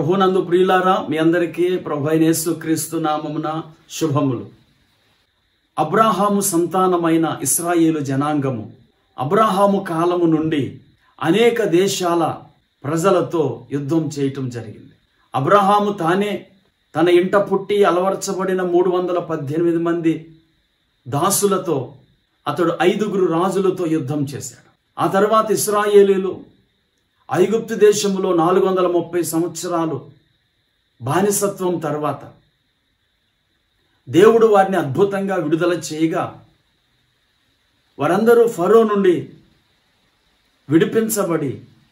ప్రభునందు ప్రియులారా మీ అందరికీ ప్రభు అయిన యేసుక్రీస్తు నామమున శుభములు అబ్రాహాము సంతానమైన ఇస్రాయేలు జనాంగము అబ్రాహాము కాలము నుండి అనేక దేశాల ప్రజలతో యుద్ధం చేయటం జరిగింది అబ్రహాము తానే తన ఇంట పుట్టి అలవర్చబడిన మూడు వందల పద్దెనిమిది మంది దాసులతో అతడు ఐదుగురు రాజులతో యుద్ధం చేశాడు ఆ తర్వాత ఇస్రాయేలీలు ఐగుప్తు దేశంలో నాలుగు వందల ముప్పై సంవత్సరాలు బానిసత్వం తర్వాత దేవుడు వారిని అద్భుతంగా విడుదల చేయగా వారందరూ ఫరో నుండి విడిపించబడి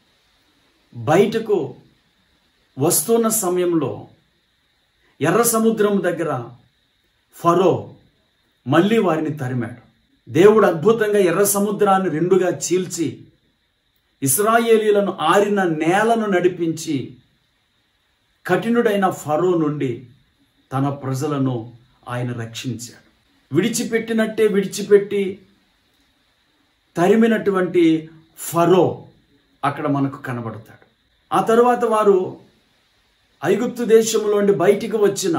బయటకు వస్తున్న సమయంలో ఎర్ర సముద్రం దగ్గర ఫరో మళ్ళీ వారిని తరిమాడు దేవుడు అద్భుతంగా ఎర్ర సముద్రాన్ని రెండుగా చీల్చి ఇస్రాయేలీలను ఆరిన నేలను నడిపించి కఠినుడైన ఫరో నుండి తన ప్రజలను ఆయన రక్షించాడు విడిచిపెట్టినట్టే విడిచిపెట్టి తరిమినటువంటి ఫరో అక్కడ మనకు కనబడతాడు ఆ తరువాత వారు ఐగుప్తు దేశంలోండి బయటికి వచ్చిన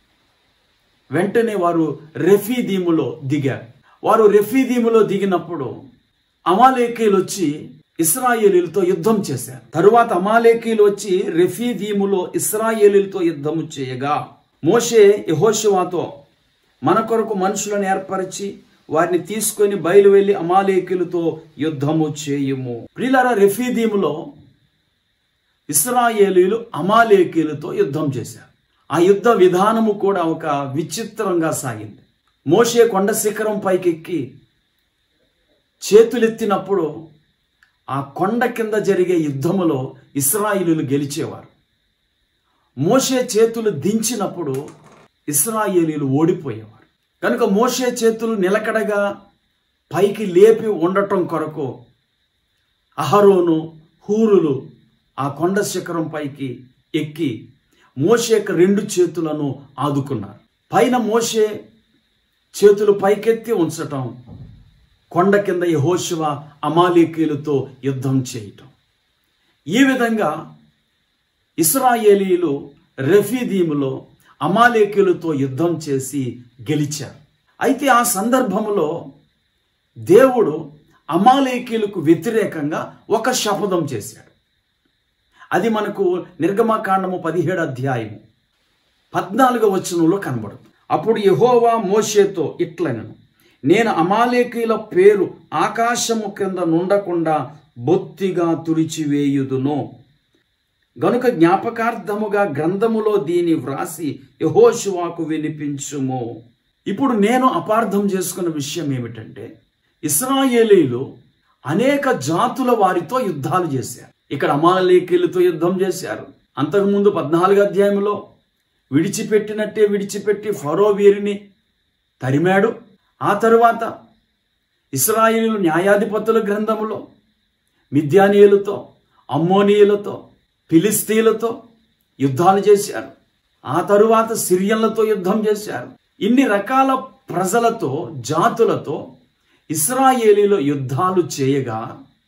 వెంటనే వారు రెఫీదీములో దిగారు వారు రెఫీదీములో దిగినప్పుడు అమాలేకీలు వచ్చి ఇస్రాయేలీలతో యుద్ధం చేశారు తరువాత అమాలేకీలు వచ్చి రెఫీదీములో ఇస్రాయేలీలతో యుద్ధము చేయగా మోషే యహోషువాతో మన కొరకు మనుషులను ఏర్పరిచి వారిని తీసుకొని బయలు వెళ్లి అమాలేకులతో యుద్ధము చేయుము ప్రియులారా రెఫీదీములో ఇస్రాయేలీలు అమాలేకీలతో యుద్ధం చేశారు ఆ యుద్ధ విధానము కూడా ఒక విచిత్రంగా సాగింది మోషే కొండ శిఖరం పైకెక్కి చేతులెత్తినప్పుడు ఆ కొండ కింద జరిగే యుద్ధములో ఇస్రాయిలీలు గెలిచేవారు మోషే చేతులు దించినప్పుడు ఇస్రాయేలీలు ఓడిపోయేవారు కనుక మోషే చేతులు నిలకడగా పైకి లేపి ఉండటం కొరకు అహరోను హూరులు ఆ కొండ శిఖరం పైకి ఎక్కి మోషే యొక్క రెండు చేతులను ఆదుకున్నారు పైన మోషే చేతులు పైకెత్తి ఉంచటం కొండ కింద యహోశివ అమాలీకీలతో యుద్ధం చేయటం ఈ విధంగా ఇస్రాయేలీలు రెఫీదీములో అమాలేకీలతో యుద్ధం చేసి గెలిచారు అయితే ఆ సందర్భంలో దేవుడు అమాలేకీలకు వ్యతిరేకంగా ఒక శపథం చేశాడు అది మనకు నిర్గమకాండము పదిహేడు అధ్యాయము పద్నాలుగో వచనంలో కనబడుతుంది అప్పుడు యహోవా మోషేతో ఇట్లనను నేను అమాలేకీల పేరు ఆకాశము క్రింద నుండకుండా బొత్తిగా తుడిచివేయుదును గనుక జ్ఞాపకార్థముగా గ్రంథములో దీని వ్రాసి యహోశువాకు వినిపించుము ఇప్పుడు నేను అపార్థం చేసుకున్న విషయం ఏమిటంటే ఇస్రాయేలీలు అనేక జాతుల వారితో యుద్ధాలు చేశారు ఇక్కడ అమాలేకీలతో యుద్ధం చేశారు అంతకుముందు పద్నాలుగు అధ్యాయంలో విడిచిపెట్టినట్టే విడిచిపెట్టి ఫరో వీరిని తరిమాడు ఆ తరువాత ఇస్రాయేలు న్యాయాధిపతుల గ్రంథములో మిద్యానీయులతో అమ్మోనీయులతో ఫిలిస్తీన్లతో యుద్ధాలు చేశారు ఆ తరువాత సిరియన్లతో యుద్ధం చేశారు ఇన్ని రకాల ప్రజలతో జాతులతో ఇస్రాయేలీలో యుద్ధాలు చేయగా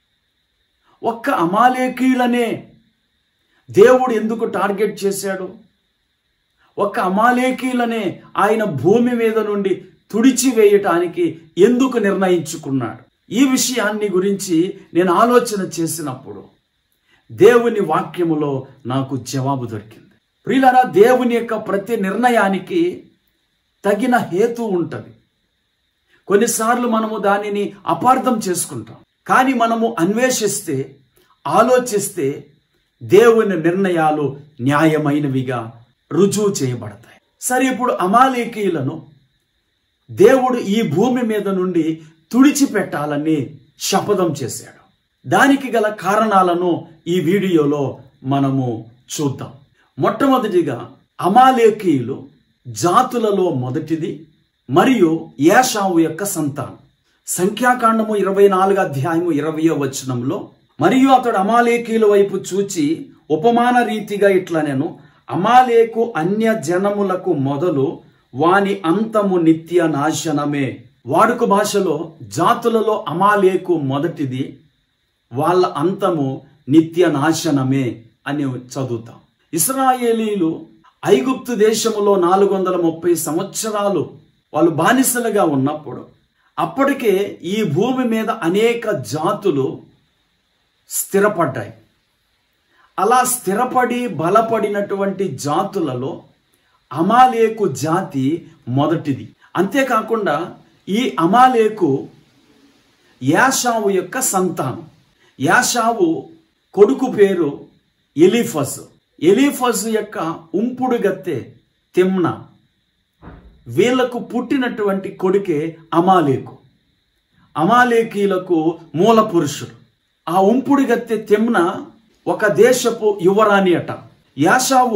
ఒక్క అమాలేకీలనే దేవుడు ఎందుకు టార్గెట్ చేశాడు ఒక్క అమాలేకీలనే ఆయన భూమి మీద నుండి తుడిచివేయటానికి ఎందుకు నిర్ణయించుకున్నాడు ఈ విషయాన్ని గురించి నేను ఆలోచన చేసినప్పుడు దేవుని వాక్యములో నాకు జవాబు దొరికింది ప్రియులరా దేవుని యొక్క ప్రతి నిర్ణయానికి తగిన హేతు ఉంటుంది కొన్నిసార్లు మనము దానిని అపార్థం చేసుకుంటాం కానీ మనము అన్వేషిస్తే ఆలోచిస్తే దేవుని నిర్ణయాలు న్యాయమైనవిగా రుజువు చేయబడతాయి సరే ఇప్పుడు అమాలేకీయులను దేవుడు ఈ భూమి మీద నుండి తుడిచిపెట్టాలని శపథం చేశాడు దానికి గల కారణాలను ఈ వీడియోలో మనము చూద్దాం మొట్టమొదటిగా అమాలేకీయులు జాతులలో మొదటిది మరియు యాషావు యొక్క సంతానం సంఖ్యాకాండము ఇరవై నాలుగు అధ్యాయము ఇరవయో వచనంలో మరియు అతడు అమాలేకీల వైపు చూచి ఉపమాన రీతిగా ఇట్లా నేను అమాలేకు అన్య జనములకు మొదలు వాని అంతము నిత్య నాశనమే వాడుక భాషలో జాతులలో అమాలేకు మొదటిది వాళ్ళ అంతము నిత్య నాశనమే అని చదువుతాం ఇస్రాయేలీలు ఐగుప్తు దేశములో నాలుగు వందల ముప్పై సంవత్సరాలు వాళ్ళు బానిసలుగా ఉన్నప్పుడు అప్పటికే ఈ భూమి మీద అనేక జాతులు స్థిరపడ్డాయి అలా స్థిరపడి బలపడినటువంటి జాతులలో అమాలేకు జాతి మొదటిది అంతేకాకుండా ఈ అమాలేకు యాషావు యొక్క సంతానం యాషావు కొడుకు పేరు ఎలీఫస్ ఎలీఫస్ యొక్క ఉంపుడు గత్తె తిమ్న వీళ్లకు పుట్టినటువంటి కొడుకే అమాలేకు అమాలేకీలకు మూల పురుషుడు ఆ ఉంపుడు గత్తె తిమ్న ఒక దేశపు యువరాణి అట యాషావు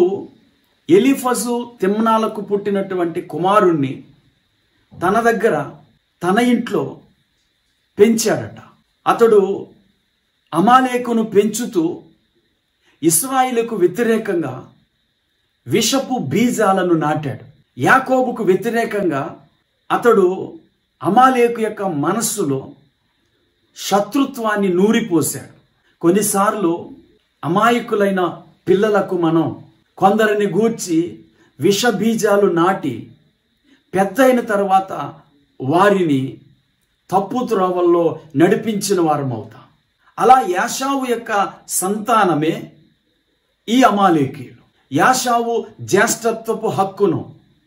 ఎలిఫజు తిమ్నాలకు పుట్టినటువంటి కుమారుణ్ణి తన దగ్గర తన ఇంట్లో పెంచాడట అతడు అమాలేకును పెంచుతూ ఇస్రాయిలకు వ్యతిరేకంగా విషపు బీజాలను నాటాడు యాకోబుకు వ్యతిరేకంగా అతడు అమాలేకు యొక్క మనస్సులో శత్రుత్వాన్ని నూరిపోశాడు కొన్నిసార్లు అమాయకులైన పిల్లలకు మనం కొందరిని గూర్చి విష బీజాలు నాటి పెద్ద అయిన తర్వాత వారిని తప్పు త్రోవల్లో నడిపించిన వారమవుతాం అలా యాషావు యొక్క సంతానమే ఈ అమాలేకీయులు యాషావు జ్యేష్ఠత్వపు హక్కును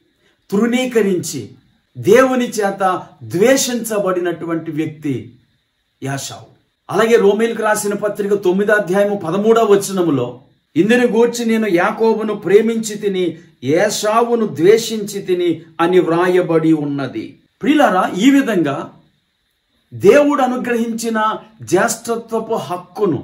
తృణీకరించి దేవుని చేత ద్వేషించబడినటువంటి వ్యక్తి యాషావు అలాగే రోమిల్కి రాసిన పత్రిక తొమ్మిదో అధ్యాయము పదమూడవ వచనములో ఇందుని గూర్చి నేను యాకోబును ప్రేమించి తిని ఏషావును ద్వేషించి తిని అని వ్రాయబడి ఉన్నది ప్రియులారా ఈ విధంగా దేవుడు అనుగ్రహించిన జ్యేష్ఠత్వపు హక్కును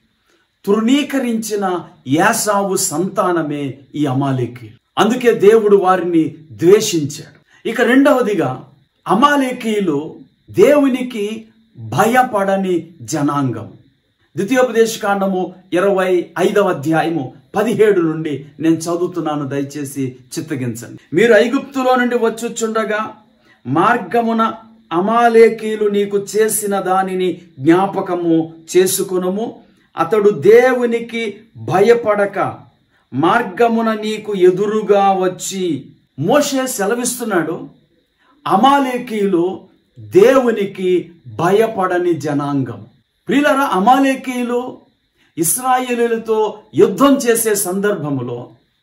తృణీకరించిన యాసావు సంతానమే ఈ అమాలేకీ అందుకే దేవుడు వారిని ద్వేషించాడు ఇక రెండవదిగా అమాలేకీయులు దేవునికి భయపడని జనాంగం ద్వితీయోపదేశ కాండము ఇరవై ఐదవ అధ్యాయము పదిహేడు నుండి నేను చదువుతున్నాను దయచేసి చిత్తగించండి మీరు ఐగుప్తులో నుండి వచ్చుచుండగా మార్గమున అమాలేకీలు నీకు చేసిన దానిని జ్ఞాపకము చేసుకునుము అతడు దేవునికి భయపడక మార్గమున నీకు ఎదురుగా వచ్చి మోషే సెలవిస్తున్నాడు అమాలేకీలు దేవునికి భయపడని జనాంగం ప్రియులరా అమాలేకీయులు ఇస్రాయేలీలతో యుద్ధం చేసే సందర్భములో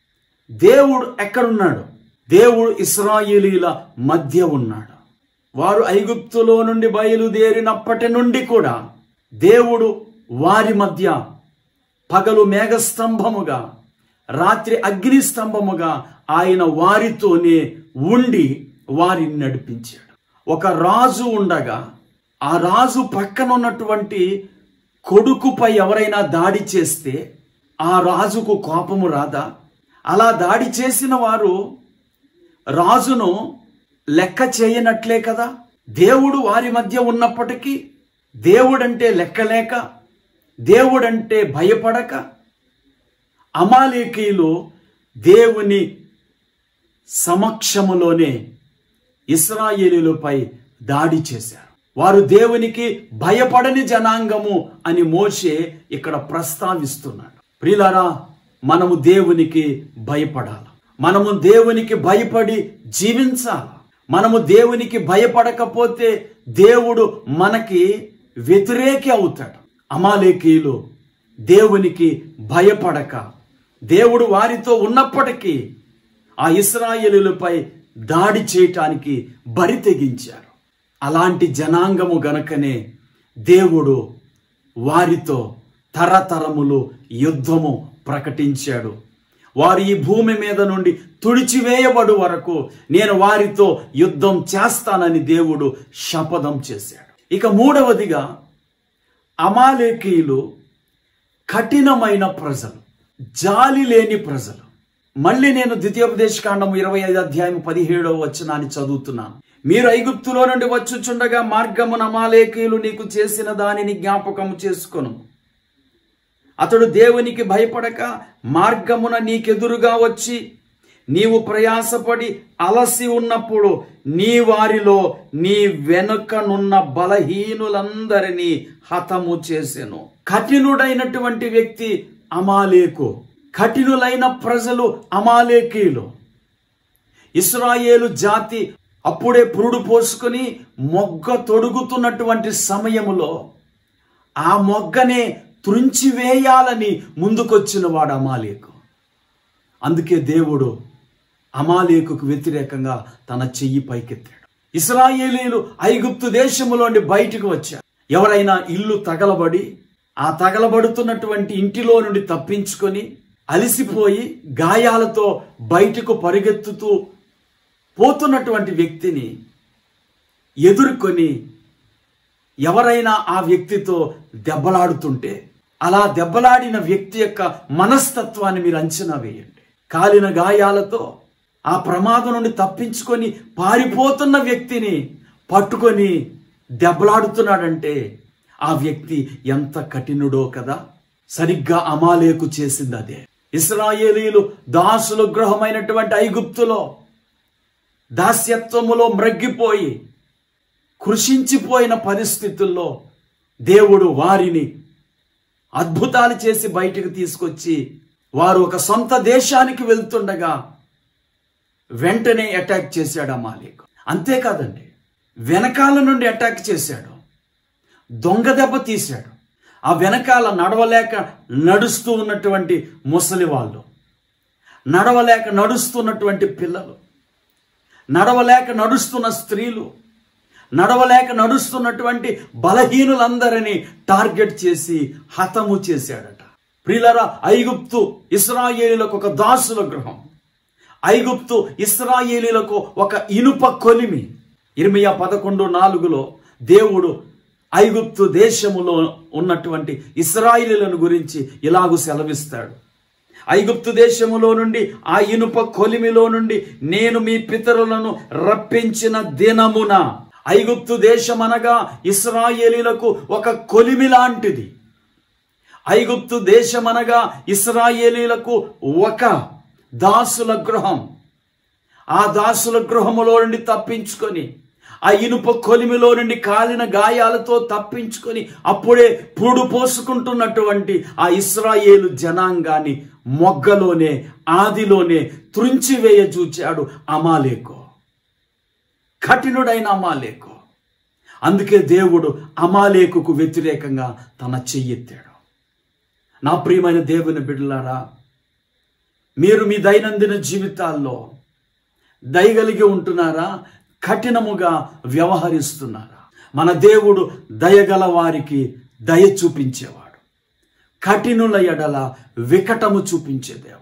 దేవుడు ఎక్కడున్నాడు దేవుడు ఇస్రాయేలీల మధ్య ఉన్నాడు వారు ఐగుప్తులో నుండి బయలుదేరినప్పటి నుండి కూడా దేవుడు వారి మధ్య పగలు మేఘస్తంభముగా రాత్రి అగ్ని స్తంభముగా ఆయన వారితోనే ఉండి వారిని నడిపించాడు ఒక రాజు ఉండగా ఆ రాజు పక్కన ఉన్నటువంటి కొడుకుపై ఎవరైనా దాడి చేస్తే ఆ రాజుకు కోపము రాదా అలా దాడి చేసిన వారు రాజును లెక్క చేయనట్లే కదా దేవుడు వారి మధ్య ఉన్నప్పటికీ దేవుడంటే లెక్కలేక దేవుడంటే భయపడక అమాలేకీలు దేవుని సమక్షములోనే ఇస్రాయేలీలపై దాడి చేశారు వారు దేవునికి భయపడని జనాంగము అని మోషే ఇక్కడ ప్రస్తావిస్తున్నాడు ప్రియులారా మనము దేవునికి భయపడాలి మనము దేవునికి భయపడి జీవించాలి మనము దేవునికి భయపడకపోతే దేవుడు మనకి వ్యతిరేకి అవుతాడు అమాలేకీయులు దేవునికి భయపడక దేవుడు వారితో ఉన్నప్పటికీ ఆ ఇస్రాయేలులపై దాడి చేయటానికి బరి తెగించారు అలాంటి జనాంగము గనకనే దేవుడు వారితో తరతరములు యుద్ధము ప్రకటించాడు వారు ఈ భూమి మీద నుండి తుడిచివేయబడు వరకు నేను వారితో యుద్ధం చేస్తానని దేవుడు శపథం చేశాడు ఇక మూడవదిగా అమాలేకీయులు కఠినమైన ప్రజలు జాలి లేని ప్రజలు మళ్ళీ నేను ద్వితీయోపదేశ కాండం ఇరవై ఐదు అధ్యాయం పదిహేడవ వచనాన్ని చదువుతున్నాను మీరు ఐగుప్తులో నుండి వచ్చుచుండగా మార్గమున అమాలేకీయులు నీకు చేసిన దానిని జ్ఞాపకం చేసుకొను అతడు దేవునికి భయపడక మార్గమున నీకెదురుగా వచ్చి నీవు ప్రయాసపడి అలసి ఉన్నప్పుడు నీ వారిలో నీ వెనుకనున్న బలహీనులందరినీ హతము చేసెను కఠినుడైనటువంటి వ్యక్తి అమాలేకు కఠినులైన ప్రజలు అమాలేకీయులు ఇస్రాయేలు జాతి అప్పుడే పురుడు పోసుకొని మొగ్గ తొడుగుతున్నటువంటి సమయములో ఆ మొగ్గనే త్రుంచివేయాలని ముందుకొచ్చిన వాడు అమాలేకు అందుకే దేవుడు అమాలేకుకు వ్యతిరేకంగా తన చెయ్యి పైకెత్తాడు ఇస్రాయేలీలు ఐగుప్తు దేశములోని బయటకు వచ్చారు ఎవరైనా ఇల్లు తగలబడి ఆ తగలబడుతున్నటువంటి ఇంటిలో నుండి తప్పించుకొని అలిసిపోయి గాయాలతో బయటకు పరిగెత్తుతూ పోతున్నటువంటి వ్యక్తిని ఎదుర్కొని ఎవరైనా ఆ వ్యక్తితో దెబ్బలాడుతుంటే అలా దెబ్బలాడిన వ్యక్తి యొక్క మనస్తత్వాన్ని మీరు అంచనా వేయండి కాలిన గాయాలతో ఆ ప్రమాదం నుండి తప్పించుకొని పారిపోతున్న వ్యక్తిని పట్టుకొని దెబ్బలాడుతున్నాడంటే ఆ వ్యక్తి ఎంత కఠినుడో కదా సరిగ్గా అమాలేకు చేసింది అదే ఇస్రాయేలీలు దాసుల గృహమైనటువంటి ఐగుప్తులో దాస్యత్వములో మ్రగ్గిపోయి కృషించిపోయిన పరిస్థితుల్లో దేవుడు వారిని అద్భుతాలు చేసి బయటకు తీసుకొచ్చి వారు ఒక సొంత దేశానికి వెళ్తుండగా వెంటనే అటాక్ చేశాడు అమాలేకు అంతేకాదండి వెనకాల నుండి అటాక్ చేశాడు దొంగ దెబ్బ తీశాడు ఆ వెనకాల నడవలేక నడుస్తూ ఉన్నటువంటి ముసలి వాళ్ళు నడవలేక నడుస్తున్నటువంటి పిల్లలు నడవలేక నడుస్తున్న స్త్రీలు నడవలేక నడుస్తున్నటువంటి బలహీనులందరినీ టార్గెట్ చేసి హతము చేశాడట ప్రియులరా ఐగుప్తు ఇస్రాయేలీలకు ఒక దాసుల గృహం ఐగుప్తు ఇస్రాయేలీలకు ఒక ఇనుప కొలిమి ఇర్మియా పదకొండు నాలుగులో దేవుడు ఐగుప్తు దేశములో ఉన్నటువంటి ఇస్రాయిలీలను గురించి ఇలాగు సెలవిస్తాడు ఐగుప్తు దేశములో నుండి ఆ ఇనుప కొలిమిలో నుండి నేను మీ పితరులను రప్పించిన దినమున ఐగుప్తు దేశమనగా ఇస్రాయేలీలకు ఒక కొలిమి లాంటిది ఐగుప్తు దేశమనగా ఇస్రాయేలీలకు ఒక దాసుల గృహం ఆ దాసుల గృహములో నుండి తప్పించుకొని ఆ ఇనుప కొలిమిలో నుండి కాలిన గాయాలతో తప్పించుకొని అప్పుడే పురుడు పోసుకుంటున్నటువంటి ఆ ఇస్రాయేలు జనాంగాన్ని మొగ్గలోనే ఆదిలోనే త్రుంచివేయ చూచాడు అమాలేకో కఠినుడైన అమాలేకు అందుకే దేవుడు అమాలేకుకు వ్యతిరేకంగా తన చెయ్యెత్తాడు నా ప్రియమైన దేవుని బిడ్డలారా మీరు మీ దైనందిన జీవితాల్లో దయగలిగి ఉంటున్నారా కఠినముగా వ్యవహరిస్తున్నారా మన దేవుడు దయగల వారికి దయ చూపించేవాడు కఠినుల ఎడల వికటము చూపించే దేవుడు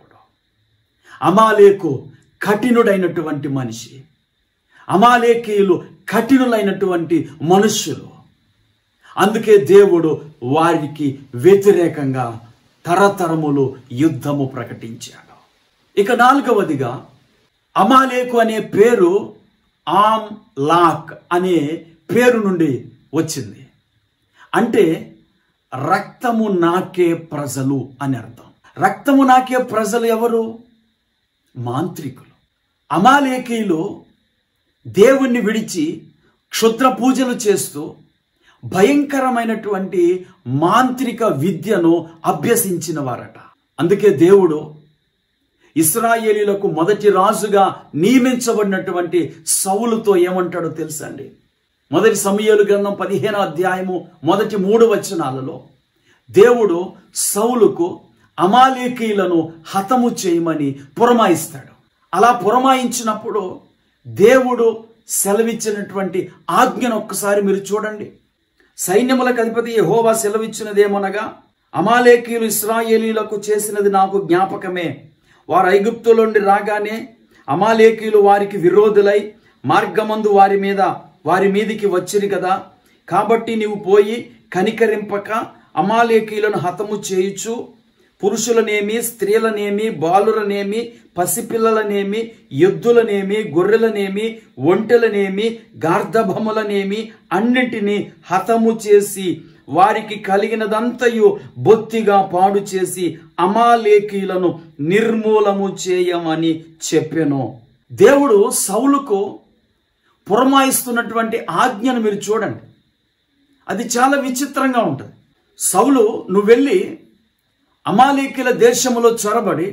అమాలేకు కఠినుడైనటువంటి మనిషి అమాలేకీయులు కఠినులైనటువంటి మనుష్యులు అందుకే దేవుడు వారికి వ్యతిరేకంగా తరతరములు యుద్ధము ప్రకటించాడు ఇక నాలుగవదిగా అమాలేకు అనే పేరు ఆమ్ లాక్ అనే పేరు నుండి వచ్చింది అంటే రక్తము నాకే ప్రజలు అని అర్థం రక్తము నాకే ప్రజలు ఎవరు మాంత్రికులు అమాలేకీయులు దేవుణ్ణి విడిచి క్షుద్ర పూజలు చేస్తూ భయంకరమైనటువంటి మాంత్రిక విద్యను అభ్యసించిన వారట అందుకే దేవుడు ఇస్రాయేలీలకు మొదటి రాజుగా నియమించబడినటువంటి సౌలుతో ఏమంటాడో తెలుసా అండి మొదటి సమయాలు గ్రంథం పదిహేను అధ్యాయము మొదటి మూడు వచనాలలో దేవుడు సౌలుకు అమాలేకీలను హతము చేయమని పురమాయిస్తాడు అలా పురమాయించినప్పుడు దేవుడు సెలవిచ్చినటువంటి ఆజ్ఞను ఒక్కసారి మీరు చూడండి సైన్యములకు అధిపతి యెహోవా సెలవిచ్చినదేమనగా అమాలేకీయులు ఇస్రాయేలీలకు చేసినది నాకు జ్ఞాపకమే వారు ఐగుప్తుల నుండి రాగానే అమాలేకీయులు వారికి విరోధులై మార్గమందు వారి మీద వారి మీదికి వచ్చిరి కదా కాబట్టి నీవు పోయి కనికరింపక అమాలేకీయులను హతము చేయుచు పురుషులనేమి స్త్రీలనేమి బాలురనేమి పసిపిల్లలనేమి ఎద్దులనేమి గొర్రెలనేమి ఒంటెలనేమి గార్ధభములనేమి అన్నిటినీ హతము చేసి వారికి కలిగినదంతయు బొత్తిగా పాడు చేసి అమాలేకీలను నిర్మూలము చేయమని చెప్పెను దేవుడు సౌలుకు పురమాయిస్తున్నటువంటి ఆజ్ఞను మీరు చూడండి అది చాలా విచిత్రంగా ఉంటుంది సౌలు నువ్వు వెళ్ళి అమాలేకీల దేశములో చొరబడి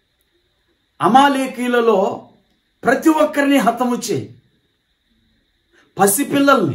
అమాలేకీలలో ప్రతి ఒక్కరిని హతము చేయి పసిపిల్లల్ని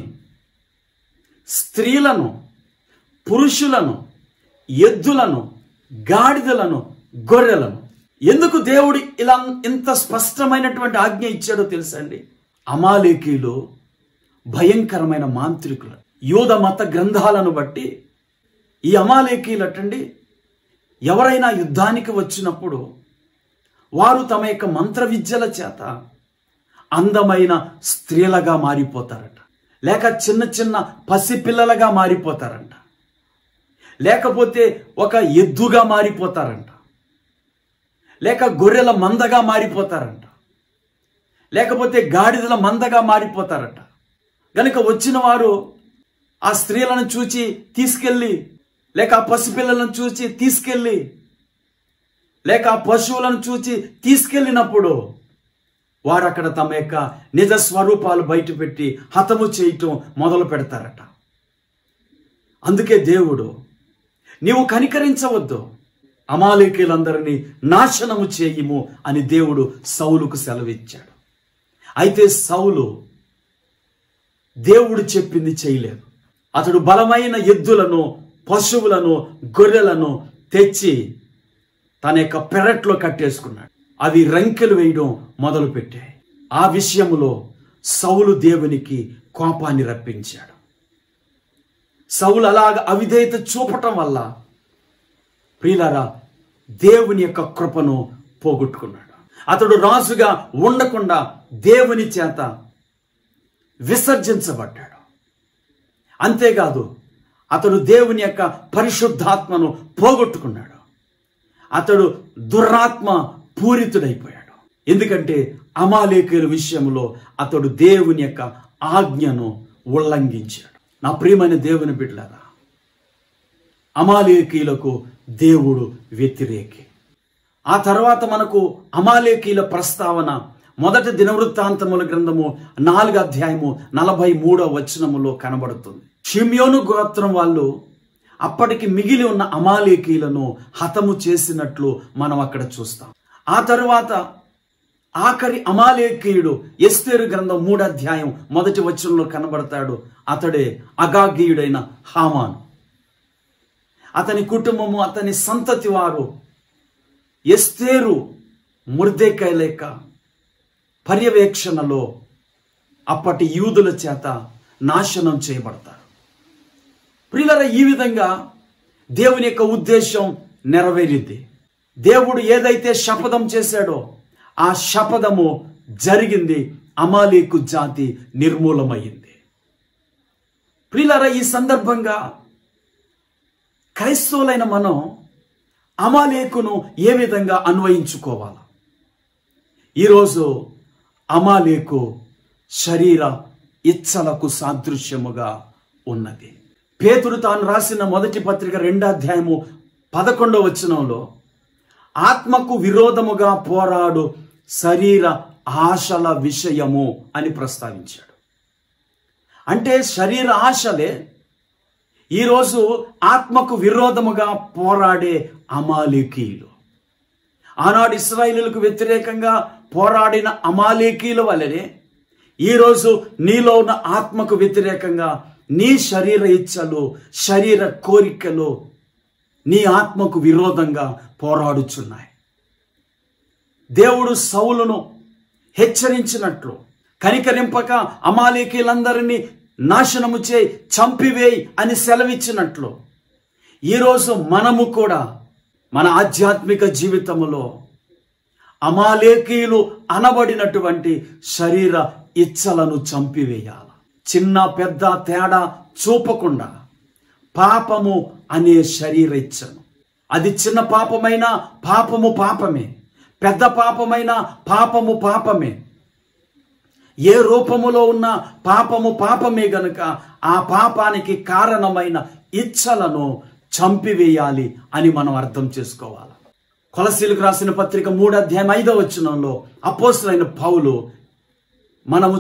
స్త్రీలను పురుషులను ఎద్దులను గాడిదలను గొర్రెలను ఎందుకు దేవుడు ఇలా ఇంత స్పష్టమైనటువంటి ఆజ్ఞ ఇచ్చాడో తెలుసండి అమాలేకీలు భయంకరమైన మాంత్రికులు యూద మత గ్రంథాలను బట్టి ఈ అమాలేకీలటండి ఎవరైనా యుద్ధానికి వచ్చినప్పుడు వారు తమ యొక్క మంత్ర విద్యల చేత అందమైన స్త్రీలుగా మారిపోతారట లేక చిన్న చిన్న పసిపిల్లలుగా మారిపోతారంట లేకపోతే ఒక ఎద్దుగా మారిపోతారంట లేక గొర్రెల మందగా మారిపోతారంట లేకపోతే గాడిదల మందగా మారిపోతారట గనుక వచ్చిన వారు ఆ స్త్రీలను చూచి తీసుకెళ్ళి లేక ఆ పసిపిల్లలను చూచి తీసుకెళ్ళి లేక ఆ పశువులను చూచి తీసుకెళ్ళినప్పుడు వారు అక్కడ తమ యొక్క నిజ స్వరూపాలు బయటపెట్టి హతము చేయటం మొదలు పెడతారట అందుకే దేవుడు నీవు కనికరించవద్దు అమాలేకీలందరినీ నాశనము చేయుము అని దేవుడు సౌలుకు సెలవిచ్చాడు అయితే సౌలు దేవుడు చెప్పింది చేయలేదు అతడు బలమైన ఎద్దులను పశువులను గొర్రెలను తెచ్చి తన యొక్క పెరట్లో కట్టేసుకున్నాడు అవి రంకెలు వేయడం మొదలుపెట్టాయి ఆ విషయములో సౌలు దేవునికి కోపాన్ని రప్పించాడు సౌలు అలాగ అవిధేయత చూపటం వల్ల ప్రియులారా దేవుని యొక్క కృపను పోగొట్టుకున్నాడు అతడు రాజుగా ఉండకుండా దేవుని చేత విసర్జించబడ్డాడు అంతేకాదు అతడు దేవుని యొక్క పరిశుద్ధాత్మను పోగొట్టుకున్నాడు అతడు దురాత్మ పూరితుడైపోయాడు ఎందుకంటే అమాలేకుల విషయంలో అతడు దేవుని యొక్క ఆజ్ఞను ఉల్లంఘించాడు నా ప్రియమైన దేవుని బిడ్డలారా అమాలేకీలకు దేవుడు వ్యతిరేకి ఆ తర్వాత మనకు అమాలేకీల ప్రస్తావన మొదటి దినవృత్తాంతముల గ్రంథము నాలుగు అధ్యాయము నలభై మూడో వచనములో కనబడుతుంది షిమ్యోను గోత్రం వాళ్ళు అప్పటికి మిగిలి ఉన్న అమాలేకీలను హతము చేసినట్లు మనం అక్కడ చూస్తాం ఆ తరువాత ఆఖరి అమాలేకీయుడు ఎస్తేరు గ్రంథం మూడు అధ్యాయం మొదటి వచనంలో కనబడతాడు అతడే అగాగీయుడైన హామాను అతని కుటుంబము అతని సంతతి వారు ఎస్తేరు ముర్దేకాయ లేక పర్యవేక్షణలో అప్పటి యూదుల చేత నాశనం చేయబడతారు ప్రియులర ఈ విధంగా దేవుని యొక్క ఉద్దేశం నెరవేరింది దేవుడు ఏదైతే శపథం చేశాడో ఆ శపథము జరిగింది అమాలీకు జాతి నిర్మూలమైంది ప్రియులర ఈ సందర్భంగా క్రైస్తవులైన మనం అమాలేకును ఏ విధంగా అన్వయించుకోవాలి ఈరోజు అమాలేకు శరీర ఇచ్చలకు సాదృశ్యముగా ఉన్నది పేతుడు తాను రాసిన మొదటి పత్రిక రెండో అధ్యాయము పదకొండవ వచనంలో ఆత్మకు విరోధముగా పోరాడు శరీర ఆశల విషయము అని ప్రస్తావించాడు అంటే శరీర ఆశలే ఈరోజు ఆత్మకు విరోధముగా పోరాడే అమాలేకీలు ఆనాడు ఇస్రాయిలులకు వ్యతిరేకంగా పోరాడిన అమాలేకీల వల్లనే ఈరోజు నీలో ఉన్న ఆత్మకు వ్యతిరేకంగా నీ శరీర ఇచ్చలు శరీర కోరికలు నీ ఆత్మకు విరోధంగా పోరాడుచున్నాయి దేవుడు సౌలును హెచ్చరించినట్లు కనికరింపక అమాలేకీలందరినీ నాశనము చేయి చంపివేయి అని సెలవిచ్చినట్లు ఈరోజు మనము కూడా మన ఆధ్యాత్మిక జీవితములో అమాలేకీయులు అనబడినటువంటి శరీర ఇచ్చలను చంపివేయాలి చిన్న పెద్ద తేడా చూపకుండా పాపము అనే శరీర ఇచ్చను అది చిన్న పాపమైనా పాపము పాపమే పెద్ద పాపమైన పాపము పాపమే ఏ రూపములో ఉన్న పాపము పాపమే గనుక ఆ పాపానికి కారణమైన ఇచ్చలను చంపివేయాలి అని మనం అర్థం చేసుకోవాలి కొలసీలకు రాసిన పత్రిక మూడు అధ్యాయం ఐదో వచనంలో అపోస్తులైన పౌలు మనము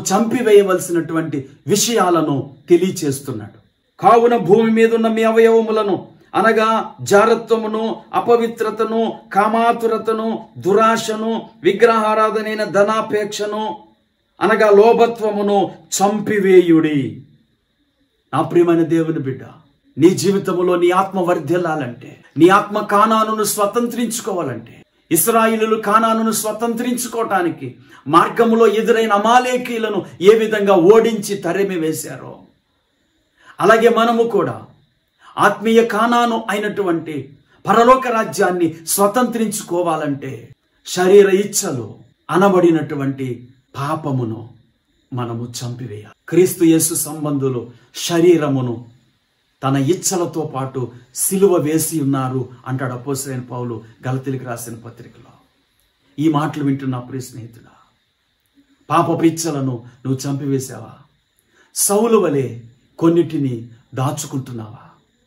చంపివేయవలసినటువంటి విషయాలను తెలియచేస్తున్నాడు కావున భూమి మీద ఉన్న మీ అవయవములను అనగా జారత్వమును అపవిత్రతను కామాతురతను దురాశను విగ్రహారాధనైన ధనాపేక్షను అనగా లోభత్వమును చంపివేయుడి నా ప్రియమైన దేవుని బిడ్డ నీ జీవితంలో నీ ఆత్మ వర్ధిల్లాలంటే నీ ఆత్మ కానానును స్వతంత్రించుకోవాలంటే ఇస్రాయిలులు కానానును స్వతంత్రించుకోవటానికి మార్గములో ఎదురైన అమాలేకీలను ఏ విధంగా ఓడించి తరిమి వేశారో అలాగే మనము కూడా ఆత్మీయ కానాను అయినటువంటి పరలోక రాజ్యాన్ని స్వతంత్రించుకోవాలంటే శరీర ఇచ్ఛలు అనబడినటువంటి పాపమును మనము చంపివేయాలి క్రీస్తు యేసు సంబంధులు శరీరమును తన ఇచ్చలతో పాటు సిలువ వేసి ఉన్నారు అంటాడు అపోసరైన పౌలు గలతీలకు రాసిన పత్రికలో ఈ మాటలు వింటున్న ప్రియ స్నేహితుడా పాపపు ఇచ్చలను నువ్వు చంపివేశావా సౌలు వలె కొన్నిటిని దాచుకుంటున్నావా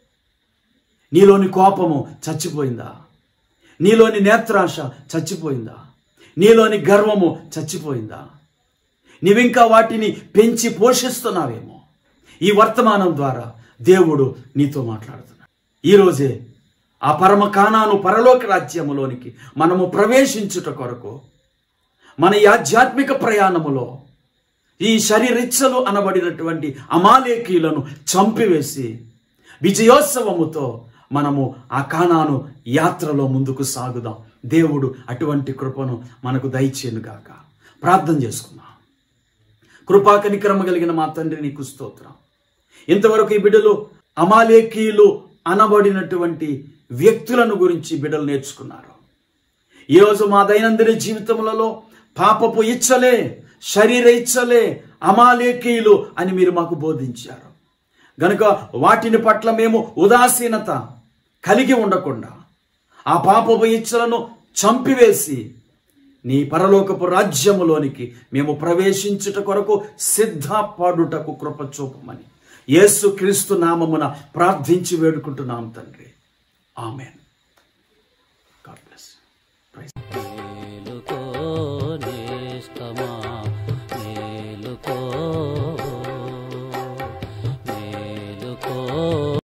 నీలోని కోపము చచ్చిపోయిందా నీలోని నేత్రాశ చచ్చిపోయిందా నీలోని గర్వము చచ్చిపోయిందా నీవింకా వాటిని పెంచి పోషిస్తున్నావేమో ఈ వర్తమానం ద్వారా దేవుడు నీతో మాట్లాడుతున్నాడు ఈరోజే ఆ పరమ కానాను పరలోక రాజ్యములోనికి మనము ప్రవేశించుట కొరకు మన ఈ ఆధ్యాత్మిక ప్రయాణములో ఈ శరీరిచ్చలు అనబడినటువంటి అమాలేకీలను చంపివేసి విజయోత్సవముతో మనము ఆ కానాను యాత్రలో ముందుకు సాగుదాం దేవుడు అటువంటి కృపను మనకు దయచేనుగాక ప్రార్థన చేసుకుందాం కృపా కనికరమ కలిగిన మా తండ్రి నీకు స్తోత్రం ఇంతవరకు ఈ బిడ్డలు అమాలేకీయులు అనబడినటువంటి వ్యక్తులను గురించి బిడ్డలు నేర్చుకున్నారు ఈరోజు మా దైనందిన జీవితములలో పాపపు ఇచ్చలే శరీర ఇచ్చలే అమాలేకీయులు అని మీరు మాకు బోధించారు గనుక వాటిని పట్ల మేము ఉదాసీనత కలిగి ఉండకుండా ఆ పాపపు ఇచ్చలను చంపివేసి నీ పరలోకపు రాజ్యములోనికి మేము ప్రవేశించుట కొరకు సిద్ధపడుటకు కృప చూపమని యేసు క్రీస్తు నామమున ప్రార్థించి వేడుకుంటున్నాం తండ్రి ఆమెన్ గాడ్ బ్లెస్ ప్రైజ్